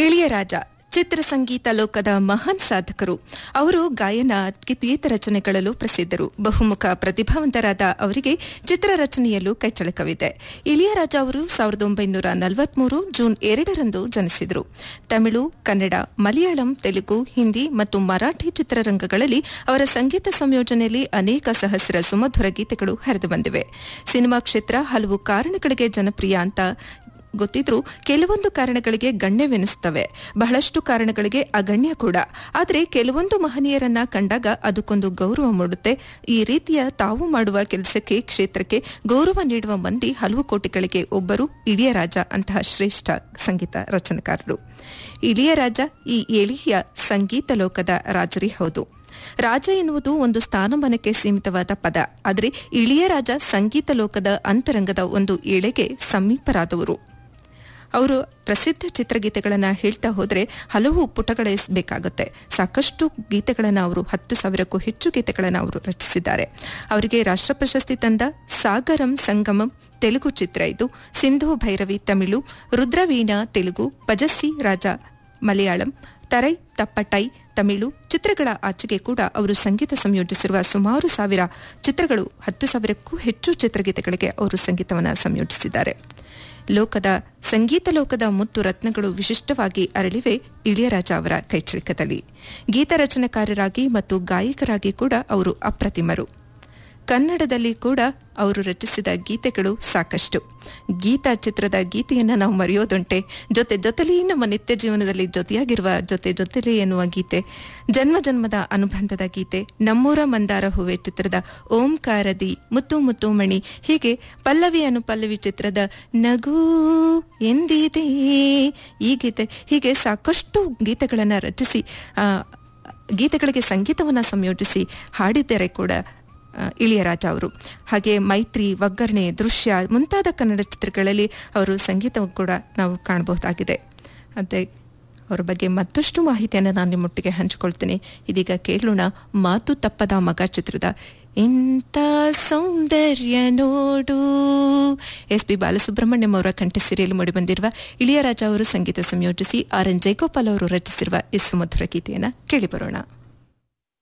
ಇಳಿಯರಾಜ ಚಿತ್ರಸಂಗೀತ ಲೋಕದ ಮಹಾನ್ ಸಾಧಕರು ಅವರು ಗಾಯನ ಗೀತ ರಚನೆಗಳಲ್ಲೂ ಪ್ರಸಿದ್ಧರು ಬಹುಮುಖ ಪ್ರತಿಭಾವಂತರಾದ ಅವರಿಗೆ ಚಿತ್ರರಚನೆಯಲ್ಲೂ ಕೈಚಳಕವಿದೆ ಇಳಿಯರಾಜ ಅವರು ಸಾವಿರದ ಒಂಬೈನೂರ ನಲವತ್ಮೂರು ಜೂನ್ ಎರಡರಂದು ಜನಿಸಿದರು ತಮಿಳು ಕನ್ನಡ ಮಲಯಾಳಂ ತೆಲುಗು ಹಿಂದಿ ಮತ್ತು ಮರಾಠಿ ಚಿತ್ರರಂಗಗಳಲ್ಲಿ ಅವರ ಸಂಗೀತ ಸಂಯೋಜನೆಯಲ್ಲಿ ಅನೇಕ ಸಹಸ್ರ ಸುಮಧುರ ಗೀತೆಗಳು ಹರಿದು ಬಂದಿವೆ ಸಿನಿಮಾ ಕ್ಷೇತ್ರ ಹಲವು ಕಾರಣಗಳಿಗೆ ಜನಪ್ರಿಯ ಅಂತ ಗೊತ್ತಿದ್ರೂ ಕೆಲವೊಂದು ಕಾರಣಗಳಿಗೆ ಗಣ್ಯವೆನಿಸುತ್ತವೆ ಬಹಳಷ್ಟು ಕಾರಣಗಳಿಗೆ ಅಗಣ್ಯ ಕೂಡ ಆದರೆ ಕೆಲವೊಂದು ಮಹನೀಯರನ್ನ ಕಂಡಾಗ ಅದಕ್ಕೊಂದು ಗೌರವ ಮೂಡುತ್ತೆ ಈ ರೀತಿಯ ತಾವು ಮಾಡುವ ಕೆಲಸಕ್ಕೆ ಕ್ಷೇತ್ರಕ್ಕೆ ಗೌರವ ನೀಡುವ ಮಂದಿ ಹಲವು ಕೋಟಿಗಳಿಗೆ ಒಬ್ಬರು ಇಳಿಯರಾಜ ಅಂತಹ ಶ್ರೇಷ್ಠ ಸಂಗೀತ ರಚನೆಕಾರರು ಇಳಿಯರಾಜ ಈ ಎಳಿಯ ಸಂಗೀತ ಲೋಕದ ರಾಜರಿ ಹೌದು ರಾಜ ಎನ್ನುವುದು ಒಂದು ಸ್ಥಾನಮಾನಕ್ಕೆ ಸೀಮಿತವಾದ ಪದ ಆದರೆ ಇಳಿಯರಾಜ ಸಂಗೀತ ಲೋಕದ ಅಂತರಂಗದ ಒಂದು ಎಳೆಗೆ ಸಮೀಪರಾದವರು ಅವರು ಪ್ರಸಿದ್ಧ ಚಿತ್ರಗೀತೆಗಳನ್ನು ಹೇಳ್ತಾ ಹೋದರೆ ಹಲವು ಪುಟಗಳಿಸಬೇಕಾಗುತ್ತೆ ಸಾಕಷ್ಟು ಗೀತೆಗಳನ್ನು ಅವರು ಹತ್ತು ಸಾವಿರಕ್ಕೂ ಹೆಚ್ಚು ಗೀತೆಗಳನ್ನು ಅವರು ರಚಿಸಿದ್ದಾರೆ ಅವರಿಗೆ ರಾಷ್ಟ್ರ ಪ್ರಶಸ್ತಿ ತಂದ ಸಾಗರಂ ಸಂಗಮಂ ತೆಲುಗು ಚಿತ್ರ ಇದು ಸಿಂಧು ಭೈರವಿ ತಮಿಳು ರುದ್ರವೀಣಾ ತೆಲುಗು ಪಜಸ್ಸಿ ರಾಜ ಮಲಯಾಳಂ ತರೈ ತಪ್ಪಟೈ ತಮಿಳು ಚಿತ್ರಗಳ ಆಚೆಗೆ ಕೂಡ ಅವರು ಸಂಗೀತ ಸಂಯೋಜಿಸಿರುವ ಸುಮಾರು ಸಾವಿರ ಚಿತ್ರಗಳು ಹತ್ತು ಸಾವಿರಕ್ಕೂ ಹೆಚ್ಚು ಚಿತ್ರಗೀತೆಗಳಿಗೆ ಅವರು ಸಂಗೀತವನ್ನು ಸಂಯೋಜಿಸಿದ್ದಾರೆ ಲೋಕದ ಸಂಗೀತ ಲೋಕದ ಮುತ್ತು ರತ್ನಗಳು ವಿಶಿಷ್ಟವಾಗಿ ಅರಳಿವೆ ಇಳಿಯರಾಜ ಅವರ ಕೈಚಳಕದಲ್ಲಿ ಗೀತ ರಚನೆಕಾರರಾಗಿ ಮತ್ತು ಗಾಯಕರಾಗಿ ಕೂಡ ಅವರು ಅಪ್ರತಿಮರು ಕನ್ನಡದಲ್ಲಿ ಕೂಡ ಅವರು ರಚಿಸಿದ ಗೀತೆಗಳು ಸಾಕಷ್ಟು ಗೀತಾ ಚಿತ್ರದ ಗೀತೆಯನ್ನು ನಾವು ಮರೆಯೋದುಂಟೆ ಜೊತೆ ಜೊತೆಲಿ ನಮ್ಮ ನಿತ್ಯ ಜೀವನದಲ್ಲಿ ಜೊತೆಯಾಗಿರುವ ಜೊತೆ ಜೊತೆಲಿ ಎನ್ನುವ ಗೀತೆ ಜನ್ಮ ಜನ್ಮದ ಅನುಬಂಧದ ಗೀತೆ ನಮ್ಮೂರ ಮಂದಾರ ಹೂವೆ ಚಿತ್ರದ ಓಂಕಾರದಿ ಮುತ್ತು ಮುತ್ತು ಮಣಿ ಹೀಗೆ ಪಲ್ಲವಿ ಅನುಪಲ್ಲವಿ ಚಿತ್ರದ ನಗು ಎಂದಿದೆ ಈ ಗೀತೆ ಹೀಗೆ ಸಾಕಷ್ಟು ಗೀತೆಗಳನ್ನು ರಚಿಸಿ ಆ, ಗೀತೆಗಳಿಗೆ ಸಂಗೀತವನ್ನು ಸಂಯೋಜಿಸಿ ಹಾಡಿದ್ದಾರೆ ಕೂಡ ಆ, ಇಳಿಯರಾಜ ಅವರು ಹಾಗೆ ಮೈತ್ರಿ ಒಗ್ಗರಣೆ ದೃಶ್ಯ ಮುಂತಾದ ಕನ್ನಡ ಚಿತ್ರಗಳಲ್ಲಿ ಅವರು ಸಂಗೀತ ಕೂಡ ನಾವು ಕಾಣಬಹುದಾಗಿದೆ ಅದೇ ಅವರ ಬಗ್ಗೆ ಮತ್ತಷ್ಟು ಮಾಹಿತಿಯನ್ನು ನಾನು ನಿಮ್ಮೊಟ್ಟಿಗೆ ಹಂಚಿಕೊಳ್ತೀನಿ ಇದೀಗ ಕೇಳೋಣ ಮಾತು ತಪ್ಪದ ಮಗ ಚಿತ್ರದ ಇಂಥ ಸೌಂದರ್ಯ ನೋಡು ಎಸ್ ಪಿ ಬಾಲಸುಬ್ರಹ್ಮಣ್ಯಂ ಅವರ ಕಂಠ ಸಿರಿಯಲ್ಲಿ ಮೂಡಿಬಂದಿರುವ ಇಳಿಯರಾಜ ಅವರು ಸಂಗೀತ ಸಂಯೋಜಿಸಿ ಆರ್ ಎನ್ ಜಯಗೋಪಾಲ್ ಅವರು ರಚಿಸಿರುವ ಈ ಸುಮಧುರ ಗೀತೆಯನ್ನು ಕೇಳಿಬರೋಣ